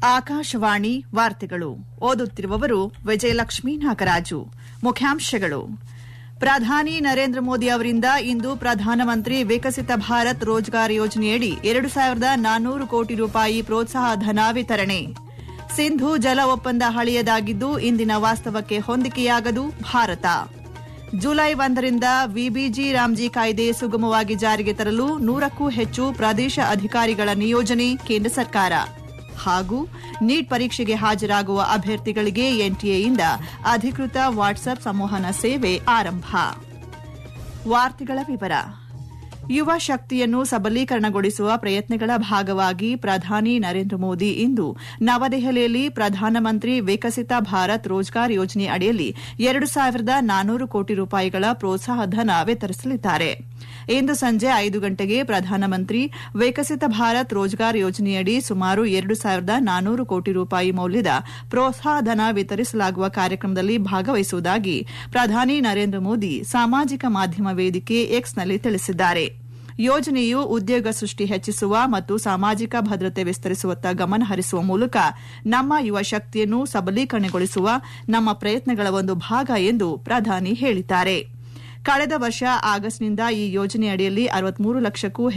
ಆಕಾಶವಾಣಿ ವಾರ್ತೆಗಳು ಓದುತ್ತಿರುವವರು ವಿಜಯಲಕ್ಷ್ಮೀ ನಾಗರಾಜು ಮುಖ್ಯಾಂಶಗಳು ಪ್ರಧಾನಿ ನರೇಂದ್ರ ಮೋದಿ ಅವರಿಂದ ಇಂದು ಪ್ರಧಾನಮಂತ್ರಿ ವಿಕಸಿತ ಭಾರತ್ ರೋಜ್ಗಾರ್ ಯೋಜನೆಯಡಿ ಎರಡು ಸಾವಿರದ ನಾನ್ನೂರು ಕೋಟಿ ರೂಪಾಯಿ ಪ್ರೋತ್ಸಾಹ ಧನ ವಿತರಣೆ ಸಿಂಧು ಜಲ ಒಪ್ಪಂದ ಹಳೆಯದಾಗಿದ್ದು ಇಂದಿನ ವಾಸ್ತವಕ್ಕೆ ಹೊಂದಿಕೆಯಾಗದು ಭಾರತ ಜುಲೈ ಒಂದರಿಂದ ವಿಬಿಜಿ ರಾಮ್ಜಿ ಕಾಯ್ದೆ ಸುಗಮವಾಗಿ ಜಾರಿಗೆ ತರಲು ನೂರಕ್ಕೂ ಹೆಚ್ಚು ಪ್ರದೇಶ ಅಧಿಕಾರಿಗಳ ನಿಯೋಜನೆ ಕೇಂದ್ರ ಸರ್ಕಾರ ಹಾಗೂ ನೀಟ್ ಪರೀಕ್ಷೆಗೆ ಹಾಜರಾಗುವ ಅಭ್ಯರ್ಥಿಗಳಿಗೆ ಎನ್ಟಿಎಯಿಂದ ಅಧಿಕೃತ ವಾಟ್ಸ್ಆಪ್ ಸಂವಹನ ಸೇವೆ ಆರಂಭ ವಾರ್ತೆಗಳ ವಿವರ ಯುವ ಶಕ್ತಿಯನ್ನು ಸಬಲೀಕರಣಗೊಳಿಸುವ ಪ್ರಯತ್ನಗಳ ಭಾಗವಾಗಿ ಪ್ರಧಾನಿ ನರೇಂದ್ರ ಮೋದಿ ಇಂದು ನವದೆಹಲಿಯಲ್ಲಿ ಪ್ರಧಾನಮಂತ್ರಿ ವಿಕಸಿತ ಭಾರತ್ ರೋಜ್ಗಾರ್ ಯೋಜನೆ ಅಡಿಯಲ್ಲಿ ಎರಡು ಸಾವಿರದ ನಾನ್ನೂರು ಕೋಟಿ ರೂಪಾಯಿಗಳ ಪ್ರೋತ್ಸಾಹ ಧನ ವಿತರಿಸಲಿದ್ದಾರೆ ಇಂದು ಸಂಜೆ ಐದು ಗಂಟೆಗೆ ಪ್ರಧಾನಮಂತ್ರಿ ವಿಕಸಿತ ಭಾರತ್ ರೋಜ್ಗಾರ್ ಯೋಜನೆಯಡಿ ಸುಮಾರು ಎರಡು ಸಾವಿರದ ನಾನ್ನೂರು ಕೋಟಿ ರೂಪಾಯಿ ಮೌಲ್ಯದ ಪ್ರೋತ್ಸಾಹ ಧನ ವಿತರಿಸಲಾಗುವ ಕಾರ್ಯಕ್ರಮದಲ್ಲಿ ಭಾಗವಹಿಸುವುದಾಗಿ ಪ್ರಧಾನಿ ನರೇಂದ್ರ ಮೋದಿ ಸಾಮಾಜಿಕ ಮಾಧ್ಯಮ ವೇದಿಕೆ ಎಕ್ಸ್ನಲ್ಲಿ ತಿಳಿಸಿದ್ದಾರೆ ಯೋಜನೆಯು ಉದ್ಯೋಗ ಸೃಷ್ಟಿ ಹೆಚ್ಚಿಸುವ ಮತ್ತು ಸಾಮಾಜಿಕ ಭದ್ರತೆ ವಿಸ್ತರಿಸುವತ್ತ ಗಮನ ಹರಿಸುವ ಮೂಲಕ ನಮ್ಮ ಯುವ ಶಕ್ತಿಯನ್ನು ಸಬಲೀಕರಣಗೊಳಿಸುವ ನಮ್ಮ ಪ್ರಯತ್ನಗಳ ಒಂದು ಭಾಗ ಎಂದು ಪ್ರಧಾನಿ ಹೇಳಿದ್ದಾರೆ ಕಳೆದ ವರ್ಷ ಆಗಸ್ಟ್ನಿಂದ ಈ ಯೋಜನೆಯಡಿಯಲ್ಲಿ ಅರವತ್ಮೂರು ಲಕ್ಷಕ್ಕೂ